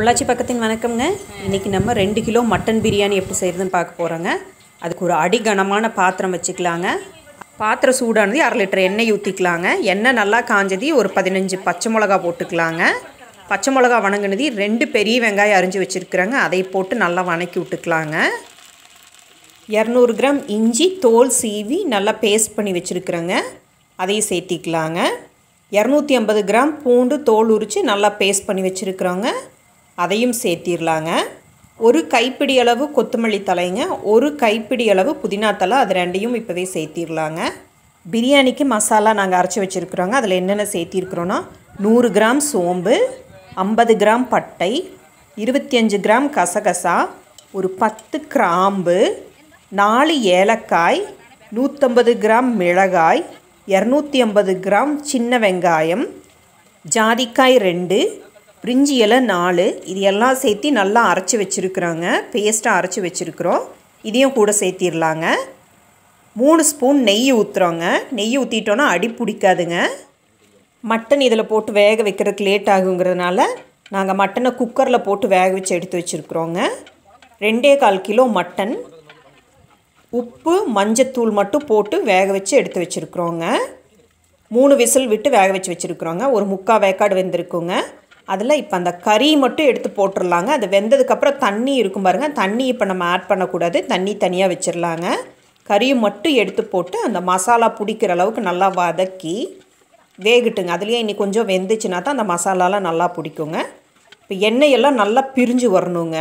பொள்ளாச்சி பக்கத்தின் வணக்கம்ங்க இன்றைக்கி நம்ம ரெண்டு கிலோ மட்டன் பிரியாணி எப்படி செய்கிறதுன்னு பார்க்க போகிறோங்க அதுக்கு ஒரு அடிகனமான பாத்திரம் வச்சுக்கலாங்க பாத்திரம் சூடானது அரை லிட்டர் எண்ணெய் ஊற்றிக்கலாங்க எண்ணெய் நல்லா காஞ்சதி ஒரு பதினஞ்சு பச்சை மிளகா போட்டுக்கலாங்க பச்சை மிளகா வணங்குனது ரெண்டு பெரிய வெங்காயம் அரிஞ்சு வச்சுருக்குறாங்க அதை போட்டு நல்லா வணக்கி விட்டுக்கலாங்க இரநூறு கிராம் இஞ்சி தோல் சீவி நல்லா பேஸ்ட் பண்ணி வச்சுருக்குறேங்க அதையும் சேர்த்திக்கலாங்க இரநூத்தி ஐம்பது கிராம் பூண்டு தோல் உரித்து நல்லா பேஸ்ட் பண்ணி வச்சுருக்குறோங்க அதையும் சேர்த்திடலாங்க ஒரு கைப்பிடி அளவு கொத்தமல்லி தலைங்க ஒரு கைப்பிடி அளவு புதினா தலை அது ரெண்டையும் இப்போவே சேர்த்திடலாங்க பிரியாணிக்கு மசாலா நாங்கள் அரைச்சி வச்சுருக்குறோங்க அதில் என்னென்ன சேர்த்திருக்கிறோன்னா நூறு கிராம் சோம்பு ஐம்பது கிராம் பட்டை இருபத்தி அஞ்சு கிராம் கசகசா ஒரு பத்து கிராம்பு நாலு ஏலக்காய் நூற்றம்பது கிராம் மிளகாய் இரநூத்தி ஐம்பது கிராம் சின்ன வெங்காயம் ஜாதிக்காய் ரெண்டு பிரிஞ்சி இலை நாலு இது எல்லாம் சேர்த்து நல்லா அரைச்சி வச்சுருக்குறோங்க பேஸ்ட்டாக அரைச்சி வச்சுருக்குறோம் இதையும் கூட சேர்த்திடலாங்க மூணு ஸ்பூன் நெய் ஊற்றுறோங்க நெய் ஊற்றிட்டோன்னா அடி பிடிக்காதுங்க மட்டன் இதில் போட்டு வேக வைக்கிறதுக்கு லேட் ஆகுங்கிறதுனால நாங்கள் மட்டனை குக்கரில் போட்டு வேக வச்சு எடுத்து வச்சுருக்குறோங்க ரெண்டே கால் கிலோ மட்டன் உப்பு மஞ்சத்தூள் மட்டும் போட்டு வேக வச்சு எடுத்து வச்சுருக்குறோங்க மூணு விசில் விட்டு வேக வச்சு வச்சுருக்குறோங்க ஒரு முக்கால் வேக்காடு வெந்திருக்குங்க அதில் இப்போ அந்த கறி மட்டும் எடுத்து போட்டுடலாங்க அது வெந்ததுக்கப்புறம் தண்ணி இருக்கும் பாருங்கள் தண்ணி இப்போ நம்ம ஆட் பண்ணக்கூடாது தண்ணி தனியாக வச்சிடலாங்க கறியை மட்டும் எடுத்து போட்டு அந்த மசாலா பிடிக்கிற அளவுக்கு நல்லா வதக்கி வேகட்டுங்க அதுலேயே இன்னி கொஞ்சம் வெந்துச்சுன்னா தான் அந்த மசாலாலாம் நல்லா பிடிக்குங்க இப்போ எண்ணெயெல்லாம் நல்லா பிரிஞ்சு வரணுங்க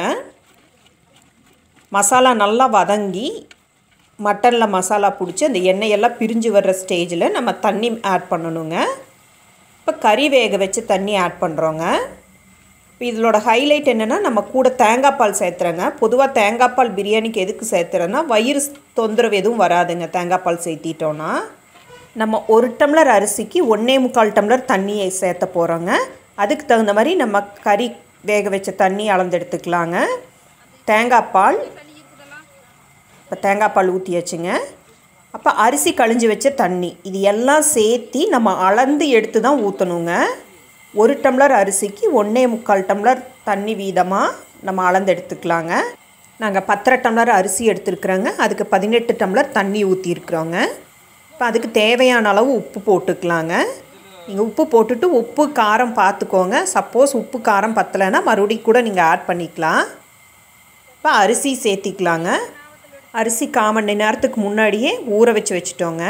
மசாலா நல்லா வதங்கி மட்டனில் மசாலா பிடிச்சி அந்த எண்ணெயெல்லாம் பிரிஞ்சு வர்ற ஸ்டேஜில் நம்ம தண்ணி ஆட் பண்ணணுங்க இப்போ கறி வேக வச்சு தண்ணி ஆட் பண்ணுறோங்க இப்போ இதோட ஹைலைட் என்னென்னா நம்ம கூட தேங்காய் பால் சேர்த்துறோங்க பொதுவாக தேங்காய் பால் பிரியாணிக்கு எதுக்கு சேர்த்துறோன்னா வயிறு தொந்தரவு எதுவும் வராதுங்க தேங்காய் பால் சேர்த்திட்டோன்னா நம்ம ஒரு டம்ளர் அரிசிக்கு ஒன்றே முக்கால் டம்ளர் தண்ணியை சேர்த்த போகிறோங்க அதுக்கு தகுந்த மாதிரி நம்ம கறி வேக வச்ச தண்ணி அளந்து எடுத்துக்கலாங்க தேங்காய் பால் இப்போ தேங்காய் பால் ஊற்றியாச்சுங்க அப்போ அரிசி கழிஞ்சு வச்ச தண்ணி இது எல்லாம் சேர்த்தி நம்ம அளந்து எடுத்து தான் ஊற்றணுங்க ஒரு டம்ளர் அரிசிக்கு ஒன்றே முக்கால் டம்ளர் தண்ணி வீதமாக நம்ம அளந்து எடுத்துக்கலாங்க நாங்கள் பத்தரை டம்ளர் அரிசி எடுத்துருக்குறோங்க அதுக்கு பதினெட்டு டம்ளர் தண்ணி ஊற்றிருக்குறோங்க இப்போ அதுக்கு தேவையான அளவு உப்பு போட்டுக்கலாங்க நீங்கள் உப்பு போட்டுட்டு உப்பு காரம் பார்த்துக்கோங்க சப்போஸ் உப்பு காரம் பத்தலைன்னா மறுபடியும் கூட நீங்கள் ஆட் பண்ணிக்கலாம் இப்போ அரிசி சேர்த்திக்கலாங்க அரிசி கால் மணி நேரத்துக்கு முன்னாடியே ஊற வச்சு வச்சுட்டோங்க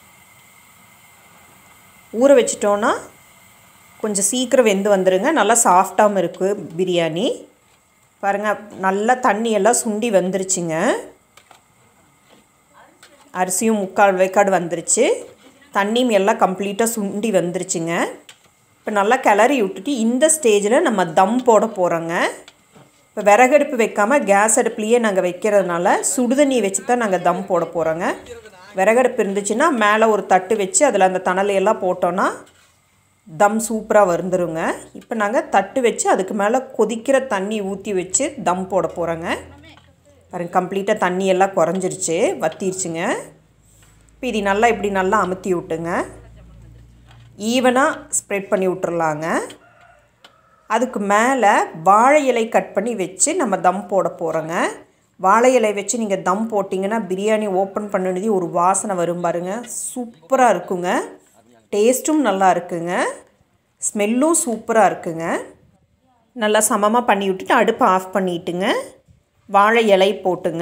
ஊற வச்சிட்டோன்னா கொஞ்சம் சீக்கிரம் வெந்து வந்துடுங்க நல்லா சாஃப்டாகவும் இருக்குது பிரியாணி பாருங்கள் நல்லா தண்ணியெல்லாம் சுண்டி வந்துருச்சுங்க அரிசியும் முக்கால் வேக்காடு வந்துருச்சு தண்ணியும் எல்லாம் கம்ப்ளீட்டாக சுண்டி வந்துருச்சுங்க இப்போ நல்லா கிளறி விட்டுட்டு இந்த ஸ்டேஜில் நம்ம தம் போட போகிறோங்க இப்போ விறகடுப்பு வைக்காமல் கேஸ் அடுப்புலேயே நாங்கள் வைக்கிறதுனால சுடுதண்ணி வச்சு தான் நாங்கள் தம் போட போகிறோங்க விறகடுப்பு இருந்துச்சுன்னா மேலே ஒரு தட்டு வச்சு அதில் அந்த தணலையெல்லாம் போட்டோன்னா தம் சூப்பராக வந்துருங்க இப்போ நாங்கள் தட்டு வச்சு அதுக்கு மேலே கொதிக்கிற தண்ணி ஊற்றி வச்சு தம் போட போகிறோங்க பாருங்க கம்ப்ளீட்டாக தண்ணி எல்லாம் குறைஞ்சிருச்சு வத்திருச்சுங்க இப்போ இது நல்லா இப்படி நல்லா அமுத்தி விட்டுங்க ஈவனாக ஸ்ப்ரெட் பண்ணி விட்டுறலாங்க அதுக்கு மேலே வாழை இலை கட் பண்ணி வச்சு நம்ம தம் போட போகிறோங்க வாழை இலை வச்சு நீங்கள் தம் போட்டிங்கன்னா பிரியாணி ஓப்பன் பண்ணினதே ஒரு வாசனை வரும் பாருங்க சூப்பராக இருக்குங்க டேஸ்ட்டும் நல்லா இருக்குங்க ஸ்மெல்லும் சூப்பராக இருக்குங்க நல்லா சமமாக பண்ணி விட்டுட்டு அடுப்பை ஆஃப் பண்ணிட்டுங்க வாழை இலை போட்டுங்க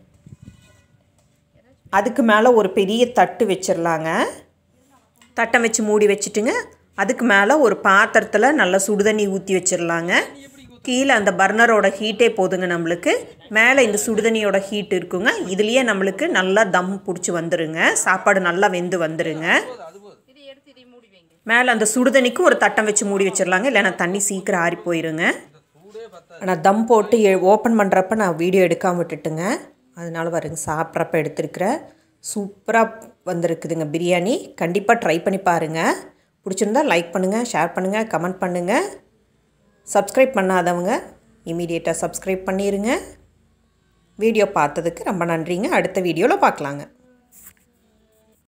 அதுக்கு மேலே ஒரு பெரிய தட்டு வச்சிடலாங்க தட்டை வச்சு மூடி வச்சுட்டுங்க அதுக்கு மேலே ஒரு பாத்திரத்தில் நல்லா சுடுதண்ணி ஊற்றி வச்சிடலாங்க கீழே அந்த பர்னரோட ஹீட்டே போதுங்க நம்மளுக்கு மேலே இந்த சுடுதண்ணியோட ஹீட் இருக்குங்க இதுலேயே நம்மளுக்கு நல்லா தம் பிடிச்சி வந்துடுங்க சாப்பாடு நல்லா வெந்து வந்துடுங்க மேலே அந்த சுடுதண்ணிக்கு ஒரு தட்டம் வச்சு மூடி வச்சிடலாங்க இல்லைன்னா தண்ணி சீக்கிரம் ஆறி போயிருங்க ஆனால் தம் போட்டு ஓப்பன் பண்ணுறப்ப நான் வீடியோ எடுக்காமல் விட்டுட்டுங்க அதனால பாருங்க சாப்பிட்றப்ப எடுத்துருக்கிறேன் சூப்பராக வந்திருக்குதுங்க பிரியாணி கண்டிப்பாக ட்ரை பண்ணி பாருங்கள் பிடிச்சிருந்தா லைக் பண்ணுங்கள் ஷேர் பண்ணுங்கள் கமெண்ட் பண்ணுங்கள் சப்ஸ்கிரைப் பண்ணாதவங்க இமீடியட்டாக சப்ஸ்கிரைப் பண்ணிடுங்க வீடியோ பார்த்ததுக்கு ரொம்ப நன்றிங்க அடுத்த வீடியோவில் பார்க்கலாங்க